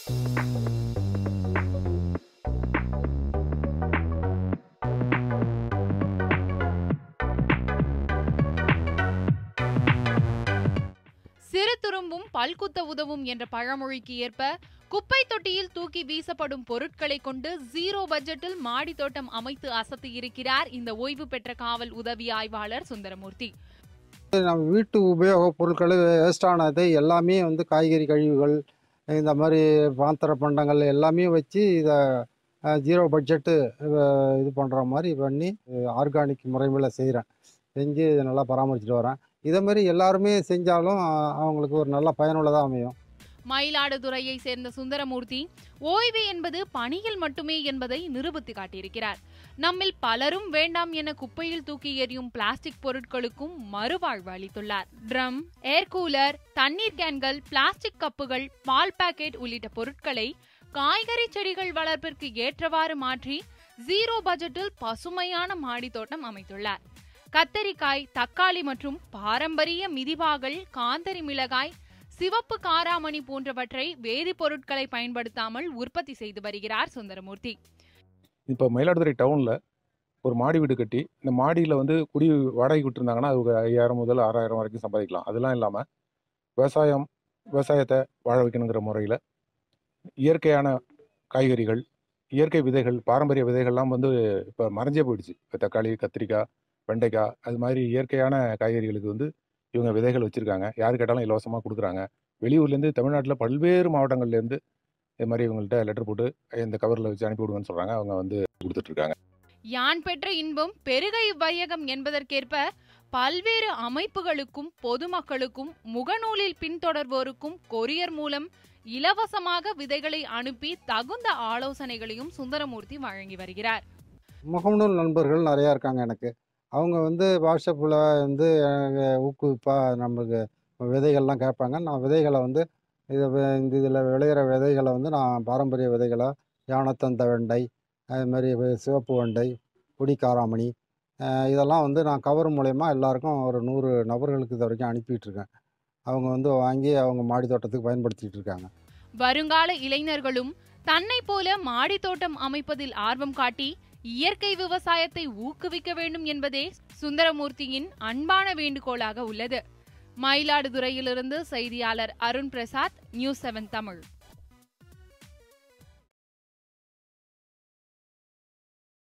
சிறு துரும்பும் பல்குத்த உதவும் என்ற பழமொழிக்கு ஏற்ப குப்பை தொட்டியில் தூக்கி வீசப்படும் பொருட்களை கொண்டு ஜீரோ பட்ஜெட்டில் மாடி தோட்டம் அமைத்து அசத்தி இருக்கிறார் இந்த ஓய்வு பெற்ற காவல் உதவி ஆய்வாளர் சுந்தரமூர்த்தி நம்ம வீட்டு உபயோகப் பொருட்கள் வேஸ்டானது எல்லாமே வந்து காய்கறி கழிவுகள் இந்த மாதிரி பாத்திர பண்டங்கள் எல்லாமே வச்சு இதை ஜீரோ பட்ஜெட்டு இது பண்ணுற மாதிரி பண்ணி ஆர்கானிக் முறையில் செய்கிறேன் செஞ்சு இதை நல்லா பராமரிச்சுட்டு வரேன் இதே மாதிரி எல்லாருமே செஞ்சாலும் அஹ், அவங்களுக்கு ஒரு நல்ல பயனுள்ளதாக அமையும் மயிலாடுதுறையை சேர்ந்த சுந்தரமூர்த்தி ஓய்வு என்பது பணியில் மட்டுமே என்பதை நிரூபித்து காட்டியிருக்கிறார் நம்மில் பலரும் வேண்டாம் என குப்பையில் தூக்கி எறியும் பிளாஸ்டிக் பொருட்களுக்கும் மறுவாழ்வு அளித்துள்ளார் ட்ரம் ஏர் கூலர் தண்ணீர் கேன்கள் பிளாஸ்டிக் கப்புகள் பால் பாக்கெட் உள்ளிட்ட பொருட்களை காய்கறி செடிகள் வளர்ப்பிற்கு ஏற்றவாறு மாற்றி ஜீரோ பட்ஜெட்டில் பசுமையான மாடி தோட்டம் அமைத்துள்ளார் கத்தரிக்காய் தக்காளி மற்றும் பாரம்பரிய மிதிவாகல் காந்தரி மிளகாய் சிவப்பு காராமணி போன்றவற்றை வேதிப்பொருட்களை பயன்படுத்தாமல் உற்பத்தி செய்து வருகிறார் சுந்தரமூர்த்தி இப்போ மயிலாடுதுறை டவுனில் ஒரு மாடி வீடு கட்டி இந்த மாடியில் வந்து குடி வாடகை விட்டுருந்தாங்கன்னா அது ஒரு ஐயாயிரம் முதல் ஆறாயிரம் வரைக்கும் சம்பாதிக்கலாம் அதெல்லாம் இல்லாமல் விவசாயம் விவசாயத்தை வாழ வைக்கணுங்கிற முறையில் இயற்கையான காய்கறிகள் இயற்கை விதைகள் பாரம்பரிய விதைகள்லாம் வந்து இப்போ மறைஞ்சே போயிடுச்சு இப்போ தக்காளி கத்திரிக்காய் வெண்டைக்காய் அது மாதிரி இயற்கையான காய்கறிகளுக்கு வந்து இவங்க விதைகள் வச்சுருக்காங்க யார் கேட்டாலும் இலவசமாக கொடுக்குறாங்க வெளியூர்லேருந்து தமிழ்நாட்டில் பல்வேறு மாவட்டங்கள்லேருந்து இது மாதிரி இவங்கள்ட்ட லெட்டர் போட்டு இந்த கவரில் வச்சு அனுப்பி விடுங்கன்னு சொல்கிறாங்க அவங்க வந்து கொடுத்துட்ருக்காங்க யான் பெற்ற இன்பம் பெருக இவ்வையகம் என்பதற்கேற்ப பல்வேறு அமைப்புகளுக்கும் பொதுமக்களுக்கும் முகநூலில் பின்தொடர்வோருக்கும் கொரியர் மூலம் இலவசமாக விதைகளை அனுப்பி தகுந்த ஆலோசனைகளையும் சுந்தரமூர்த்தி வழங்கி வருகிறார் முகநூல் நண்பர்கள் நிறையா இருக்காங்க எனக்கு அவங்க வந்து வாட்ஸ்அப்பில் வந்து எனக்கு ஊக்குவிப்பாக நம்மளுக்கு விதைகள்லாம் கேட்பாங்க நான் விதைகளை வந்து இதை வி- இந்த இதில் விளையிற விதைகளை வந்து நான் பாரம்பரிய விதைகளை யானத்தந்த வெண்டை அது மாதிரி வி- சிவப்பு வெண்டை கொடி காராமணி அஹ் இதெல்லாம் வந்து நான் கவர் மூலயமா எல்லாருக்கும் ஒரு நூறு நபர்களுக்கு இது வரைக்கும் அனுப்பிட்டு இருக்கேன் அவங்க வந்து வாங்கி அவங்க மாடி தோட்டத்துக்கு பயன்படுத்திட்டு இருக்காங்க வருங்கால இளைஞர்களும் தன்னை போல மாடி தோட்டம் அமைப்பதில் ஆர்வம் காட்டி இயற்கை விவசாயத்தை ஊக்குவிக்க வேண்டும் என்பதே சுந்தரமூர்த்தியின் அன்பான வேண்டுகோளாக உள்ளது மயிலாடுதுறையிலிருந்து செய்தியாளர் அருண் பிரசாத் நியூஸ் செவன் தமிழ்